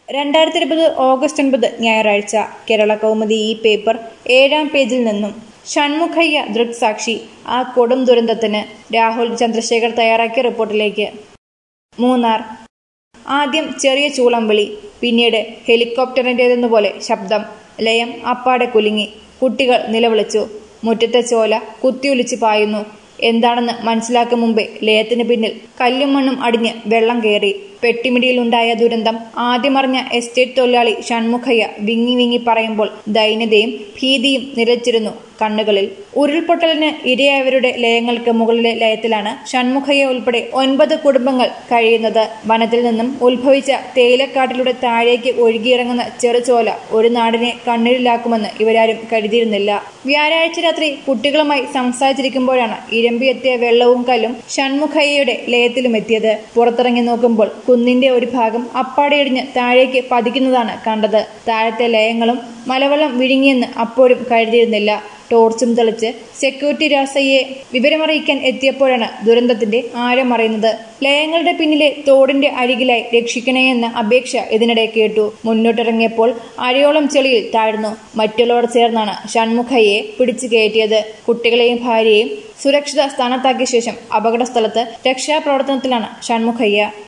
രണ്ടായിരത്തി ഇരുപത് ഓഗസ്റ്റ് ഒൻപത് ഞായറാഴ്ച കേരള കൗമുദി ഈ പേപ്പർ ഏഴാം പേജിൽ നിന്നും ഷൺമുഖയ്യ ദൃക്സാക്ഷി ആ കൊടും ദുരന്തത്തിന് രാഹുൽ ചന്ദ്രശേഖർ തയ്യാറാക്കിയ റിപ്പോർട്ടിലേക്ക് മൂന്നാർ ആദ്യം ചെറിയ ചൂളം വിളി പിന്നീട് ഹെലികോപ്റ്ററിൻ്റേതെന്നുപോലെ ശബ്ദം ലയം അപ്പാടെ കുലുങ്ങി കുട്ടികൾ നിലവിളിച്ചു മുറ്റത്തെ ചോല കുത്തിയൊലിച്ച് പായുന്നു എന്താണെന്ന് മനസ്സിലാക്കും മുമ്പേ ലയത്തിന് പിന്നിൽ കല്ലും മണ്ണും അടിഞ്ഞ് വെള്ളം കയറി പെട്ടിമിടിയിലുണ്ടായ ദുരന്തം ആദ്യമറിഞ്ഞ എസ്റ്റേറ്റ് തൊഴിലാളി ഷൺമുഖയ്യ വിങ്ങി വിങ്ങി പറയുമ്പോൾ ദൈന്യതയും ഭീതിയും നിലച്ചിരുന്നു കണ്ണുകളിൽ ഉരുൾപൊട്ടലിന് ഇരയായവരുടെ ലയങ്ങൾക്ക് മുകളിലെ ലയത്തിലാണ് ഷൺമുഖയ്യ ഉൾപ്പെടെ ഒൻപത് കുടുംബങ്ങൾ കഴിയുന്നത് വനത്തിൽ നിന്നും ഉത്ഭവിച്ച തേയിലക്കാട്ടിലൂടെ താഴേക്ക് ഒഴുകിയിറങ്ങുന്ന ചെറുചോല ഒരു നാടിനെ കണ്ണീരിലാക്കുമെന്ന് ഇവരാരും കരുതിയിരുന്നില്ല വ്യാഴാഴ്ച രാത്രി കുട്ടികളുമായി സംസാരിച്ചിരിക്കുമ്പോഴാണ് ഇരമ്പിയെത്തിയ വെള്ളവും കല്ലും ഷൺമുഖയ്യയുടെ ലയത്തിലും എത്തിയത് പുറത്തിറങ്ങി നോക്കുമ്പോൾ കുന്നിന്റെ ഒരു ഭാഗം അപ്പാടെ ഇടിഞ്ഞ് താഴേക്ക് പതിക്കുന്നതാണ് കണ്ടത് താഴത്തെ ലയങ്ങളും മലവെള്ളം വിഴുങ്ങിയെന്ന് അപ്പോഴും കരുതിയിരുന്നില്ല ടോർച്ചും തെളിച്ച് സെക്യൂരിറ്റി രാസയ്യെ വിവരമറിയിക്കാൻ എത്തിയപ്പോഴാണ് ദുരന്തത്തിന്റെ ആഴമറിയുന്നത് ലയങ്ങളുടെ പിന്നിലെ തോടിന്റെ അരികിലായി രക്ഷിക്കണേയെന്ന അപേക്ഷ ഇതിനിടെ കേട്ടു മുന്നോട്ടിറങ്ങിയപ്പോൾ അരയോളം ചെളിയിൽ താഴ്ന്നു മറ്റുള്ളവർ ചേർന്നാണ് ഷൺമുഖയെ പിടിച്ചു കയറ്റിയത് കുട്ടികളെയും ഭാര്യയെയും സുരക്ഷിത സ്ഥാനത്താക്കിയ ശേഷം അപകട സ്ഥലത്ത് രക്ഷാപ്രവർത്തനത്തിലാണ് ഷൺമുഖയ്യ